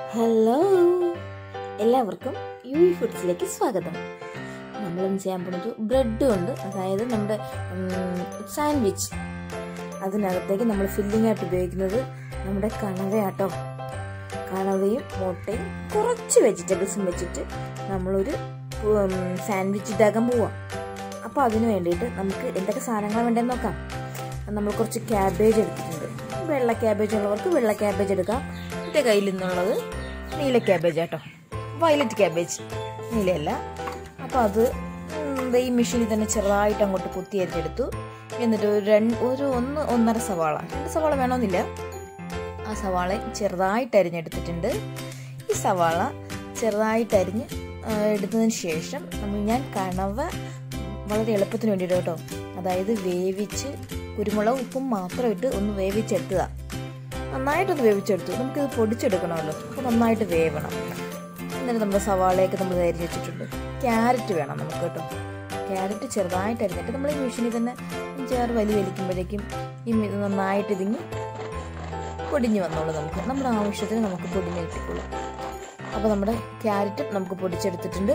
hello എല്ലാവർക്കും U E ഫുഡ്സിലേക്ക് സ്വാഗതം നമ്മളിന്ന് ചെയ്യാൻ പോകുന്നത് ബ്രെഡ് കൊണ്ട് അതായത് നമ്മുടെ സാൻഡ്വിച്ച് അതിനകത്തേക്ക് നമ്മൾ ഫില്ലിംഗ് ആയിട്ട് ഉപയോഗിക്കുന്നത് നമ്മുടെ കണവയാട്ടോ കണവയും മുട്ടയും കുറച്ച് വെജിറ്റബിൾസും വെച്ചിട്ട് നമ്മളൊരു സാൻഡ്വിച്ച് ഇതാക്കാൻ പോവാം അപ്പോൾ അതിന് വേണ്ടിയിട്ട് നമുക്ക് എന്തൊക്കെ സാധനങ്ങൾ വേണ്ടതെന്ന് നോക്കാം നമ്മൾ കുറച്ച് ക്യാബേജ് എടുത്തിട്ടുണ്ട് വെള്ള ക്യാബേജ് ഉള്ളവർക്ക് വെള്ള ക്യാബേജ് എടുക്കാം എൻ്റെ കയ്യിൽ നിന്നുള്ളത് നീല ക്യാബേജ് കേട്ടോ വയലറ്റ് ക്യാബേജ് നീലയല്ല അപ്പോൾ അത് ഈ മെഷീനിൽ തന്നെ ചെറുതായിട്ട് അങ്ങോട്ട് കുത്തി അരിഞ്ഞെടുത്തു എന്നിട്ട് ഒരു രണ്ട് ഒരു ഒന്ന് ഒന്നര സവാള രണ്ട് സവാള വേണമെന്നില്ല ആ സവാള ചെറുതായിട്ട് അരിഞ്ഞെടുത്തിട്ടുണ്ട് ഈ സവാള ചെറുതായിട്ട് അരിഞ്ഞ് എടുത്തതിന് ശേഷം നമ്മൾ ഞാൻ കണവ വളരെ എളുപ്പത്തിന് വേണ്ടിയിട്ട് കേട്ടോ അതായത് വേവിച്ച് കുരുമുളക് ഉപ്പും മാത്രം ഇട്ട് ഒന്ന് വേവിച്ചെടുത്തതാ നന്നായിട്ടൊന്ന് വേവിച്ചെടുത്തു നമുക്കിത് പൊടിച്ചെടുക്കണമല്ലോ അപ്പോൾ നന്നായിട്ട് വേവണം എന്നിട്ട് നമ്മുടെ സവാളയൊക്കെ നമ്മൾ അരിഞ്ഞ് വെച്ചിട്ടുണ്ട് ക്യാരറ്റ് വേണം നമുക്ക് കേട്ടോ ക്യാരറ്റ് ചെറുതായിട്ട് അരിഞ്ഞിട്ട് നമ്മൾ ഈ മെഷീനിൽ തന്നെ ചേർ വലി വലിക്കുമ്പോഴേക്കും ഈ നന്നായിട്ട് ഇതിങ്ങി പൊടിഞ്ഞ് വന്നോളൂ നമുക്ക് നമ്മുടെ ആവശ്യത്തിന് നമുക്ക് പൊടിഞ്ഞ് കിട്ടിക്കോളൂ അപ്പോൾ നമ്മുടെ ക്യാരറ്റും നമുക്ക് പൊടിച്ചെടുത്തിട്ടുണ്ട്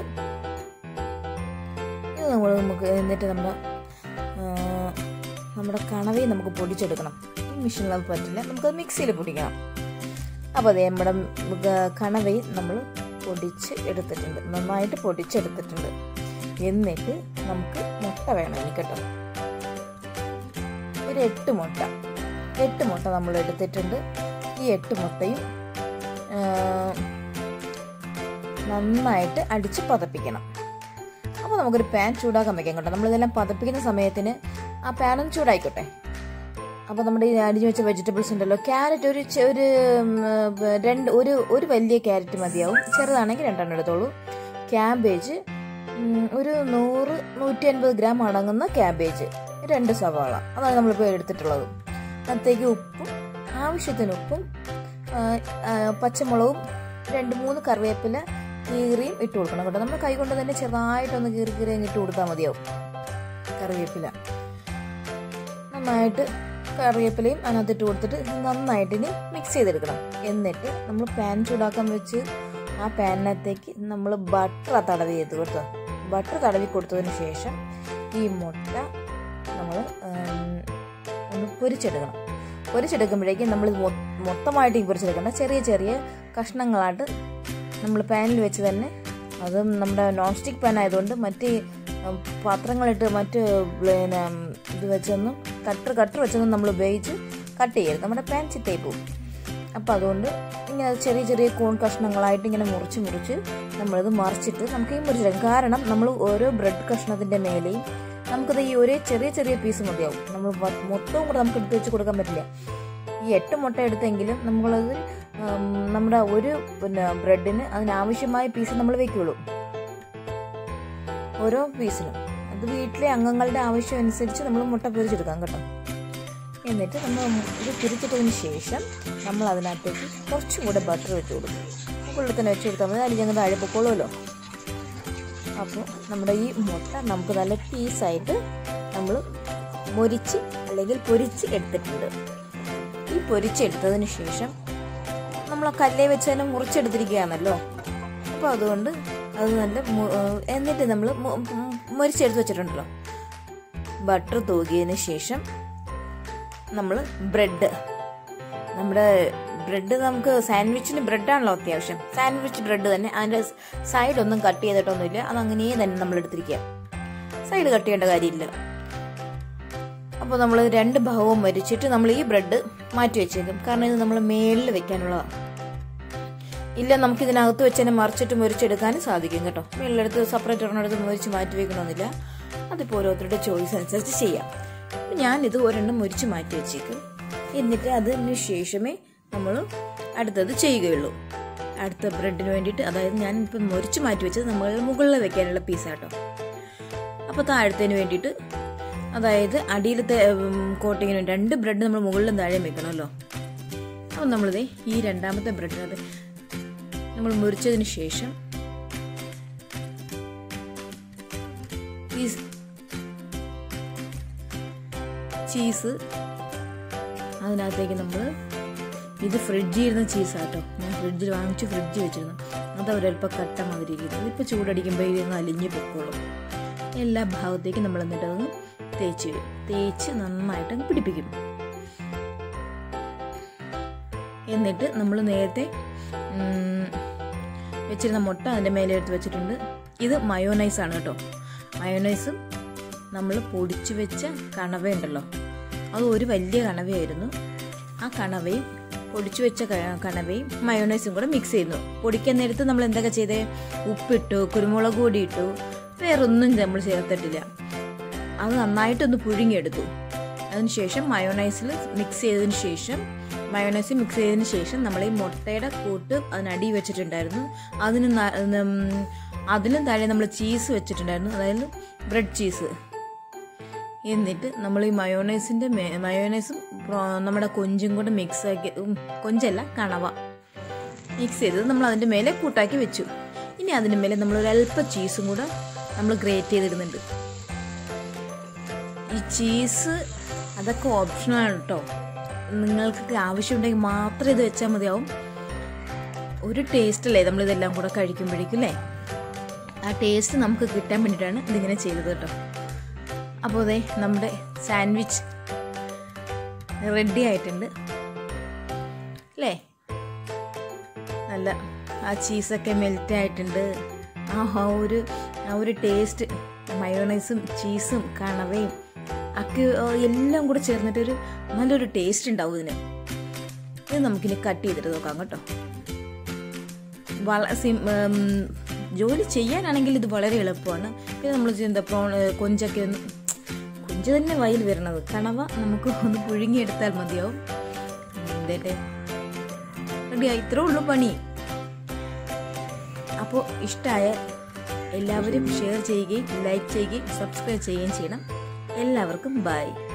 ഇത് നമ്മൾ നമുക്ക് എന്നിട്ട് നമ്മുടെ നമ്മുടെ കണവയും നമുക്ക് പൊടിച്ചെടുക്കണം ഈ മെഷീനിൽ അത് പറ്റില്ല നമുക്കത് മിക്സിയിൽ പൊടിക്കണം അപ്പോൾ അതേ നമ്മുടെ കണവയും നമ്മൾ പൊടിച്ച് എടുത്തിട്ടുണ്ട് നന്നായിട്ട് പൊടിച്ചെടുത്തിട്ടുണ്ട് എന്നിട്ട് നമുക്ക് മുട്ട വേണം എനിക്കട്ടോ ഒരു എട്ട് മുട്ട എട്ട് മുട്ട നമ്മൾ എടുത്തിട്ടുണ്ട് ഈ എട്ട് മുട്ടയും നന്നായിട്ട് അടിച്ച് പതപ്പിക്കണം അപ്പോൾ നമുക്കൊരു പാൻ ചൂടാക്കാൻ വെക്കാം കേട്ടോ നമ്മളിതെല്ലാം പതപ്പിക്കുന്ന സമയത്തിന് ആ പാനും ചൂടായിക്കോട്ടെ അപ്പോൾ നമ്മുടെ ഈ അടിഞ്ഞു വെച്ച വെജിറ്റബിൾസ് ഉണ്ടല്ലോ ക്യാരറ്റ് ഒരു ഒരു രണ്ട് ഒരു ഒരു വലിയ ക്യാരറ്റ് മതിയാവും ചെറുതാണെങ്കിൽ രണ്ടെണ്ണം എടുത്തോളൂ ക്യാബേജ് ഒരു നൂറ് നൂറ്റി അൻപത് ഗ്രാം അടങ്ങുന്ന ക്യാബേജ് രണ്ട് സവാള അതാണ് നമ്മളിപ്പോൾ എടുത്തിട്ടുള്ളത് അതിനകത്തേക്ക് ഉപ്പും ആവശ്യത്തിന് ഉപ്പും പച്ചമുളകും രണ്ട് മൂന്ന് കറിവേപ്പില കീറിയും ഇട്ട് കൊടുക്കണം കേട്ടോ നമ്മൾ കൈ കൊണ്ട് തന്നെ ചെറുതായിട്ടൊന്ന് കീറി കീറി ഇട്ട് കൊടുത്താൽ മതിയാവും കറിവേപ്പില നന്നായിട്ട് കറിവേപ്പിലയും അതിനകത്ത് ഇട്ട് കൊടുത്തിട്ട് നന്നായിട്ട് ഇനി മിക്സ് ചെയ്തെടുക്കണം എന്നിട്ട് നമ്മൾ പാൻ ചൂടാക്കാൻ വെച്ച് ആ പാനിനകത്തേക്ക് നമ്മൾ ബട്ടർ തടവി ചെയ്ത് കൊടുത്തോ ബട്ടർ തടവി കൊടുത്തതിന് ശേഷം ഈ മുട്ട നമ്മൾ ഒന്ന് പൊരിച്ചെടുക്കണം പൊരിച്ചെടുക്കുമ്പോഴേക്കും നമ്മൾ മൊത്തമായിട്ട് ഈ പൊരിച്ചെടുക്കേണ്ട ചെറിയ ചെറിയ കഷ്ണങ്ങളായിട്ട് നമ്മൾ പാനിൽ വെച്ച് തന്നെ അതും നമ്മുടെ നോൺ സ്റ്റിക്ക് പാൻ ആയതുകൊണ്ട് മറ്റ് പാത്രങ്ങളിട്ട് മറ്റ് പിന്നെ ഇത് വെച്ചൊന്നും കട്ടർ കട്ടർ വെച്ചൊന്നും നമ്മൾ ഉപയോഗിച്ച് കട്ട് ചെയ്യരുത് നമ്മുടെ പാൻ ചിത്തായി പോകും അപ്പോൾ അതുകൊണ്ട് ഇങ്ങനെ ചെറിയ ചെറിയ കോൺ കഷ്ണങ്ങളായിട്ട് ഇങ്ങനെ മുറിച്ച് മുറിച്ച് നമ്മളിത് മറിച്ചിട്ട് നമുക്ക് ഈ മുറിച്ചെടുക്കാം കാരണം നമ്മൾ ഓരോ ബ്രെഡ് കഷ്ണത്തിൻ്റെ മേലെയും നമുക്കത് ഈ ഒരേ ചെറിയ ചെറിയ പീസ് മതിയാവും നമ്മൾ മൊത്തവും കൂടെ നമുക്ക് എടുത്ത് വെച്ച് കൊടുക്കാൻ പറ്റില്ല ഈ എട്ട് മുട്ട എടുത്തെങ്കിലും നമ്മളത് നമ്മുടെ ഒരു പിന്നെ ബ്രെഡിന് അതിനാവശ്യമായ പീസ് നമ്മൾ വെക്കുള്ളൂ ഓരോ പീസിനും അത് വീട്ടിലെ അംഗങ്ങളുടെ ആവശ്യം അനുസരിച്ച് നമ്മൾ മുട്ട പൊരിച്ചെടുക്കാം കേട്ടോ എന്നിട്ട് നമ്മൾ ഇത് തിരിച്ചിട്ടതിന് ശേഷം നമ്മൾ അതിനകത്തേക്ക് കുറച്ചും കൂടെ ബട്ടർ വെച്ച് കൊടുക്കും മുകളിൽ തന്നെ വെച്ച് കൊടുത്താൽ മതി അതിൽ ഞങ്ങൾ താഴെ പൊക്കോളുമല്ലോ അപ്പോൾ നമ്മുടെ ഈ മുട്ട നമുക്ക് നല്ല പീസായിട്ട് നമ്മൾ മൊരിച്ച് അല്ലെങ്കിൽ പൊരിച്ച് എടുത്തിട്ടുണ്ട് ഈ പൊരിച്ചെടുത്തതിന് ശേഷം നമ്മൾ ആ കല്ലേ വെച്ച് തന്നെ മുറിച്ചെടുത്തിരിക്കുകയാണല്ലോ അപ്പോൾ അതുകൊണ്ട് അത് നല്ല എന്നിട്ട് നമ്മൾ മുരിച്ചെടുത്ത് വെച്ചിട്ടുണ്ടല്ലോ ബട്ടർ തൂകിയതിന് ശേഷം നമ്മൾ ബ്രെഡ് നമ്മുടെ ബ്രെഡ് നമുക്ക് സാൻഡ്വിച്ചിന് ബ്രെഡാണല്ലോ അത്യാവശ്യം സാൻഡ്വിച്ച് ബ്രെഡ് തന്നെ അതിൻ്റെ സൈഡൊന്നും കട്ട് ചെയ്തിട്ടൊന്നുമില്ല അത് അങ്ങനെ തന്നെ നമ്മൾ എടുത്തിരിക്കുക സൈഡ് കട്ട് ചെയ്യേണ്ട കാര്യമില്ല അപ്പോൾ നമ്മൾ രണ്ട് ഭാഗവും മരിച്ചിട്ട് നമ്മൾ ഈ ബ്രെഡ് മാറ്റി വെച്ചേക്കും കാരണം ഇത് നമ്മൾ മേളിൽ വെക്കാനുള്ളതാണ് ഇല്ല നമുക്ക് ഇതിനകത്ത് വെച്ച് തന്നെ മറിച്ചിട്ട് മുരിച്ചെടുക്കാനും സാധിക്കും കേട്ടോ മേളിലെടുത്ത് സെപ്പറേറ്റ് ഒരെണ്ണെടുത്ത് മുരിച്ച് മാറ്റി വെക്കണമെന്നില്ല അതിപ്പോൾ ഓരോരുത്തരുടെ ചോയ്സ് അനുസരിച്ച് ചെയ്യാം അപ്പം ഞാനിത് ഒരെണ്ണം മുരിച്ച് മാറ്റി വെച്ചേക്കും എന്നിട്ട് അതിന് ശേഷമേ നമ്മൾ അടുത്തത് ചെയ്യുകയുള്ളൂ അടുത്ത ബ്രെഡിന് വേണ്ടിയിട്ട് അതായത് ഞാൻ ഇപ്പം മുരിച്ച് മാറ്റി വെച്ചത് നമ്മൾ മുകളിൽ വെക്കാനുള്ള പീസാട്ടോ അപ്പോൾ താഴത്തേന് വേണ്ടിയിട്ട് അതായത് അടിയിലത്തെ കോട്ടിങ്ങിന് രണ്ട് ബ്രെഡ് നമ്മൾ മുകളിലും താഴെയും വെക്കണമല്ലോ അപ്പം നമ്മളിത് ഈ രണ്ടാമത്തെ ബ്രെഡിനകത്ത് നമ്മൾ മുറിച്ചതിന് ശേഷം ഈ ചീസ് അതിനകത്തേക്ക് നമ്മൾ ഇത് ഫ്രിഡ്ജിൽ ഇരുന്ന ചീസാട്ടോ ഞാൻ ഫ്രിഡ്ജിൽ വാങ്ങിച്ച് ഫ്രിഡ്ജിൽ വെച്ചിരുന്നു അത് ഒരല്പം കട്ട മാതിരി ഇരിക്കുന്നത് ഇതിപ്പോൾ ചൂടടിക്കുമ്പോൾ ഇരുന്ന് അലിഞ്ഞ് പൊക്കോളും എല്ലാ ഭാഗത്തേക്കും നമ്മൾ എന്നിട്ട് അത് തേച്ച് വരും തേച്ച് നന്നായിട്ട് അങ്ങ് പിടിപ്പിക്കും എന്നിട്ട് നമ്മൾ നേരത്തെ ഉം, വെച്ചിരുന്ന മുട്ട അതിൻ്റെ മേലെ എടുത്ത് വെച്ചിട്ടുണ്ട് ഇത് മയോനൈസ് ആണ് കേട്ടോ മയോനൈസും നമ്മൾ പൊടിച്ചു വെച്ച കണവയുണ്ടല്ലോ അത് ഒരു വലിയ കണവയായിരുന്നു ആ കണവയും പൊടിച്ചു വെച്ച ക- കണവയും മയോനൈസും കൂടെ മിക്സ് ചെയ്യുന്നു പൊടിക്കാൻ നേരത്ത് നമ്മൾ എന്തൊക്കെ ചെയ്തേ ഉപ്പിട്ടു കുരുമുളക് പൊടി ഇട്ടു വേറൊന്നും നമ്മൾ ചേർത്തിട്ടില്ല അത് നന്നായിട്ടൊന്ന് പുഴുങ്ങിയെടുത്തു അതിനുശേഷം മയോണൈസിൽ മിക്സ് ചെയ്തതിന് ശേഷം മയോണൈസ് മിക്സ് ചെയ്തതിന് ശേഷം നമ്മൾ ഈ മുട്ടയുടെ കൂട്ട് അതിനടി വെച്ചിട്ടുണ്ടായിരുന്നു അതിന് ന- ഉം, അതിനും താഴെ നമ്മൾ ചീസ് വെച്ചിട്ടുണ്ടായിരുന്നു അതായത് ബ്രെഡ് ചീസ് എന്നിട്ട് നമ്മൾ ഈ മയോണൈസിൻ്റെ മയോണൈസും പ്രോ- നമ്മുടെ കൊഞ്ചും കൂടെ മിക്സ് ആക്കി ഉം, കൊഞ്ചല്ല കണവ മിക്സ് ചെയ്തത് നമ്മൾ അതിൻ്റെ മേലെ കൂട്ടാക്കി വെച്ചു ഇനി അതിൻ്റെ മേലെ നമ്മൾ ഒരു അല്പം ചീസും കൂടെ നമ്മൾ ഗ്രേറ്റ് ചെയ്തിടുന്നുണ്ട് ഈ ചീസ് അതൊക്കെ ഓപ്ഷനാണ് കേട്ടോ നിങ്ങൾക്ക് ആവശ്യമുണ്ടെങ്കിൽ മാത്രം ഇത് വെച്ചാൽ മതിയാവും ഒരു ടേസ്റ്റ് അല്ലേ നമ്മളിതെല്ലാം കൂടെ കഴിക്കുമ്പോഴേക്കും അല്ലേ ആ ടേസ്റ്റ് നമുക്ക് കിട്ടാൻ വേണ്ടിയിട്ടാണ് ഇതിങ്ങനെ ചെയ്തത് കേട്ടോ അപ്പോൾ അതെ നമ്മുടെ സാൻഡ്വിച്ച് റെഡി ആയിട്ടുണ്ട് അല്ലേ നല്ല ആ ചീസൊക്കെ മെൽറ്റ് ആയിട്ടുണ്ട് ആ ആ ഒരു ആ ഒരു ടേസ്റ്റ് മയോണൈസും ചീസും കണവയും ഒക്കെ ആ, എല്ലാം കൂടെ ചേർന്നിട്ടൊരു നല്ലൊരു ടേസ്റ്റ് ഉണ്ടാവും ഇതിന് ഇത് നമുക്കിനി കട്ട് ചെയ്തിട്ട് നോക്കാം കേട്ടോ വള സിം ഉം, ജോലി ചെയ്യാനാണെങ്കിൽ ഇത് വളരെ എളുപ്പമാണ് പിന്നെ നമ്മൾ എന്താ പ്രോൺ കൊഞ്ചൊക്കെ ഒന്ന് കൊഞ്ച് തന്നെ വയൽ വരണത് കണവ നമുക്ക് ഒന്ന് പുഴുങ്ങിയെടുത്താൽ മതിയാവും എന്തേട്ടെ റെഡിയായി ഇത്രേ ഉള്ളൂ പണി അപ്പോൾ ഇഷ്ടമായ എല്ലാവരും ഷെയർ ചെയ്യുകയും ലൈക്ക് ചെയ്യുകയും സബ്സ്ക്രൈബ് ചെയ്യുകയും ചെയ്യണം എല്ലാവർക്കും ബൈ